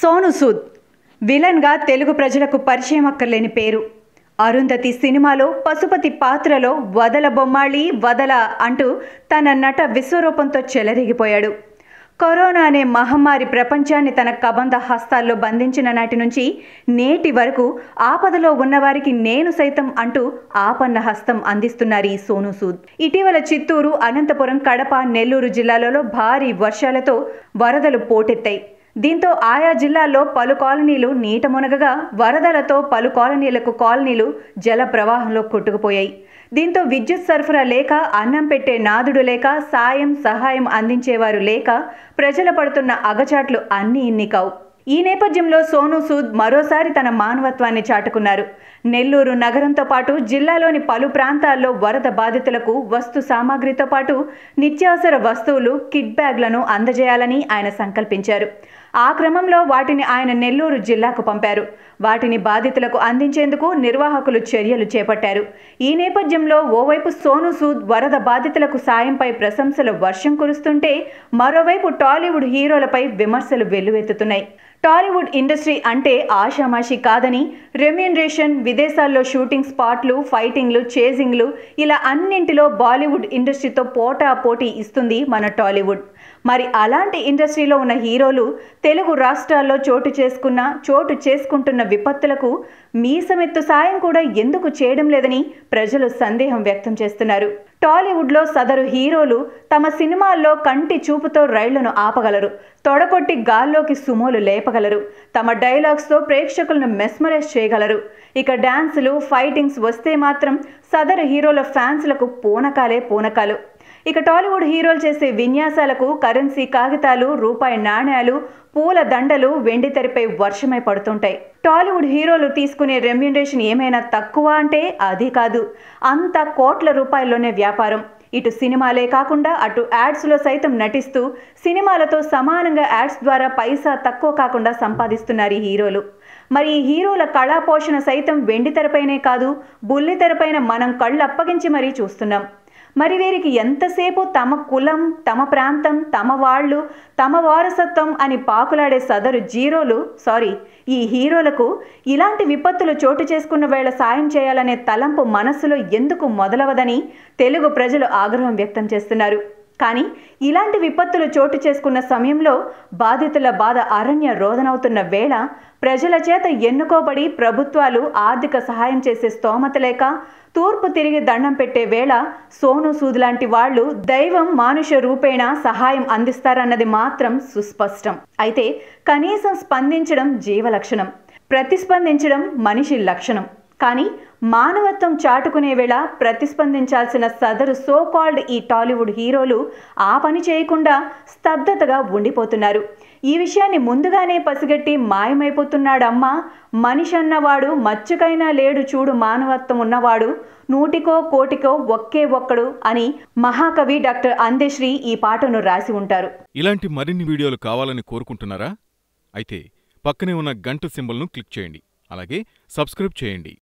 సోను సూద్ విలన్గా తెలుగు ప్రజలకు పరిచయం అక్కర్లేని పేరు అరుంధతి సినిమాలో పశుపతి పాత్రలో వదల బొమ్మాళి వదల అంటూ తన నట విశ్వరూపంతో చెలరేగిపోయాడు కరోనా అనే మహమ్మారి ప్రపంచాన్ని తన కబంధ హస్తాల్లో బంధించిన నాటి నుంచి నేటి వరకు ఆపదలో ఉన్నవారికి నేను సైతం అంటూ ఆపన్న హస్తం అందిస్తున్నారు ఈ సోను సూద్ ఇటీవల చిత్తూరు అనంతపురం కడప నెల్లూరు జిల్లాలలో భారీ వర్షాలతో వరదలు పోటెత్తాయి దీంతో ఆయా జిల్లాల్లో పలు కాలనీలు నీట మునగగా వరదలతో పలు కాలనీలకు కాలనీలు జల ప్రవాహంలో కొట్టుకుపోయాయి దీంతో విద్యుత్ సరఫరా లేక అన్నం పెట్టే నాదుడు లేక సాయం సహాయం అందించేవారు లేక ప్రజలు పడుతున్న అగచాట్లు అన్నీ ఇన్ని కావు ఈ నేపథ్యంలో సోను సూద్ మరోసారి తన మానవత్వాన్ని చాటుకున్నారు నెల్లూరు నగరంతో పాటు జిల్లాలోని పలు ప్రాంతాల్లో వరద బాధితులకు వస్తు సామాగ్రితో పాటు నిత్యావసర వస్తువులు కిట్ బ్యాగ్లను అందజేయాలని ఆయన సంకల్పించారు ఆ క్రమంలో వాటిని ఆయన నెల్లూరు జిల్లాకు పంపారు వాటిని బాధితులకు అందించేందుకు నిర్వాహకులు చర్యలు చేపట్టారు ఈ నేపథ్యంలో ఓవైపు సోను సూద్ వరద బాధితులకు సాయంపై ప్రశంసలు వర్షం కురుస్తుంటే మరోవైపు టాలీవుడ్ హీరోలపై విమర్శలు వెల్లువెత్తుతున్నాయి టాలీవుడ్ ఇండస్ట్రీ అంటే ఆషామాషి కాదని రెమ్యూనరేషన్ విదేశాల్లో షూటింగ్ స్పాట్లు ఫైటింగ్లు చేజింగ్లు ఇలా అన్నింటిలో బాలీవుడ్ ఇండస్ట్రీతో పోటా పోటీ ఇస్తుంది మన టాలీవుడ్ మరి అలాంటి ఇండస్ట్రీలో ఉన్న హీరోలు తెలుగు రాష్ట్రాల్లో చోటు చేసుకున్న చోటు చేసుకుంటున్న విపత్తులకు మీసమెత్తు సాయం కూడా ఎందుకు చేయడం లేదని ప్రజలు సందేహం వ్యక్తం చేస్తున్నారు టాలీవుడ్లో సదరు హీరోలు తమ సినిమాల్లో కంటి చూపుతో రైళ్లను ఆపగలరు తొడకొట్టి గాల్లోకి సుమోలు లేపగలరు తమ డైలాగ్స్తో ప్రేక్షకులను మెస్మరైజ్ చేయగలరు ఇక డ్యాన్సులు ఫైటింగ్స్ వస్తే మాత్రం సదరు హీరోల ఫ్యాన్స్లకు పూనకాలే పూనకాలు ఇక టాలీవుడ్ హీరోలు చేసే విన్యాసాలకు కరెన్సీ కాగితాలు రూపాయి నాణ్యాలు పూల దండలు వెండి తెరపై వర్షమై పడుతుంటాయి టాలీవుడ్ హీరోలు తీసుకునే రెమ్యునరేషన్ ఏమైనా తక్కువ అంటే అది కాదు అంత కోట్ల రూపాయల్లోనే వ్యాపారం ఇటు సినిమాలే కాకుండా అటు యాడ్స్లో సైతం నటిస్తూ సినిమాలతో సమానంగా యాడ్స్ ద్వారా పైసా తక్కువ కాకుండా సంపాదిస్తున్నారు ఈ హీరోలు మరి ఈ హీరోల కళా పోషణ సైతం వెండి తెరపైనే కాదు బుల్లి తెరపైన మనం కళ్ళు అప్పగించి మరీ చూస్తున్నాం మరి వీరికి ఎంతసేపు తమ కులం తమ ప్రాంతం తమ వాళ్ళు తమ వారసత్వం అని పాకులాడే సదరు జీరోలు సారీ ఈ హీరోలకు ఇలాంటి విపత్తులు చోటు చేసుకున్న వేళ సాయం చేయాలనే తలంపు మనస్సులో ఎందుకు మొదలవదని తెలుగు ప్రజలు ఆగ్రహం వ్యక్తం చేస్తున్నారు కానీ ఇలాంటి విపత్తులు చోటు చేసుకున్న సమయంలో బాధితుల బాధ అరణ్య రోదనవుతున్న వేళ ప్రజల చేత ఎన్నుకోబడి ప్రభుత్వాలు ఆర్థిక సహాయం చేసే స్తోమత లేక తూర్పు తిరిగి దండం పెట్టే వేళ సోను సూద్ లాంటి వాళ్ళు దైవం మానుష రూపేణ సహాయం అందిస్తారన్నది మాత్రం సుస్పష్టం అయితే కనీసం స్పందించడం జీవలక్షణం ప్రతిస్పందించడం మనిషి లక్షణం కానీ మానవత్వం చాటుకునే వేళ ప్రతిస్పందించాల్సిన సదరు సో కాల్డ్ ఈ టాలీవుడ్ హీరోలు ఆ పని చేయకుండా స్తబ్దతగా ఉండిపోతున్నారు ఈ విషయాన్ని ముందుగానే పసిగట్టి మాయమైపోతున్నాడమ్మా మనిషి అన్నవాడు మచ్చుకైనా లేడు చూడు మానవత్వం ఉన్నవాడు నూటికో కోటికో ఒక్కే ఒక్కడు అని మహాకవి డాక్టర్ అందశ్రీ ఈ పాటను రాసి ఉంటారు ఇలాంటి మరిన్ని వీడియోలు కావాలని కోరుకుంటున్నారా అయితే పక్కనే ఉన్న గంట సింబల్ను క్లిక్ చేయండి అలాగే సబ్స్క్రైబ్ చేయండి